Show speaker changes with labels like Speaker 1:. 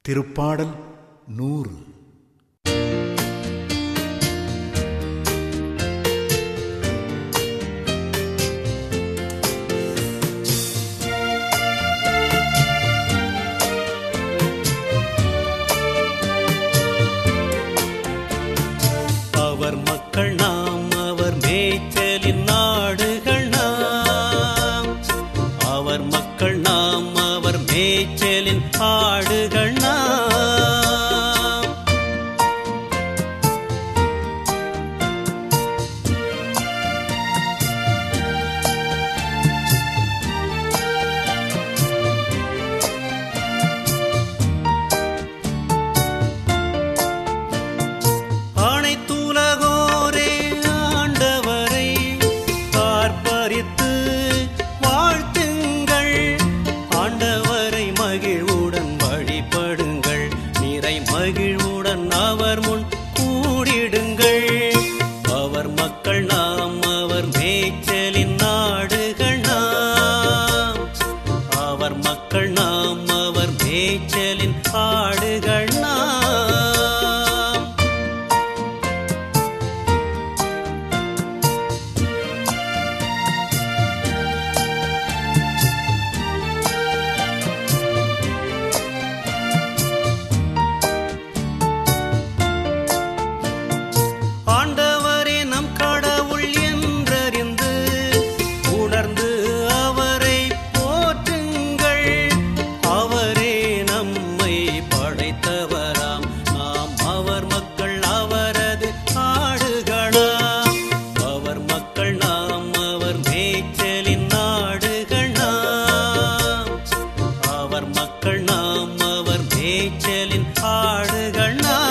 Speaker 1: திருப்பாடல் நூறு
Speaker 2: அவர் மக்கள் நாம் அவர் மேய்ச்சலின் நாடுகள் நாம் அவர் மக்கள் நாம் அவர் மேய்ச்சலின் ஆடுகள் நாம் அனைத்துலகோரே ஆண்டவரை பார்ப்பரித்து வாழ்த்துங்கள் ஆண்டவரை மகிழ்வுடன் வழிபடுங்கள் நிறை மகிழ்வுடன் அவர் முன் கூடிடுங்கள் அவர் மக்கள் நாம் அவர் மேய்ச்சலின் நாடுகள் நாம் அவர் மக்கள் நாம் அவர் மேய்ச்சலின் ஆடுகள் நாம் ஆண்டவரே நம் கடவுள் என்றறிந்து உணர்ந்து அவரை போற்றுங்கள் அவரே நம்மை படைத்தவராம் நாம் அவர் மக்கள் அவரது ஆடுகளாம் அவர் மக்கள் நாம் அவர் மேய்ச்சலின் நாடுகள் நாம் அவர் மக்கள் நாம் அவர் மேய்ச்சலின் ஆடுகள் நாம்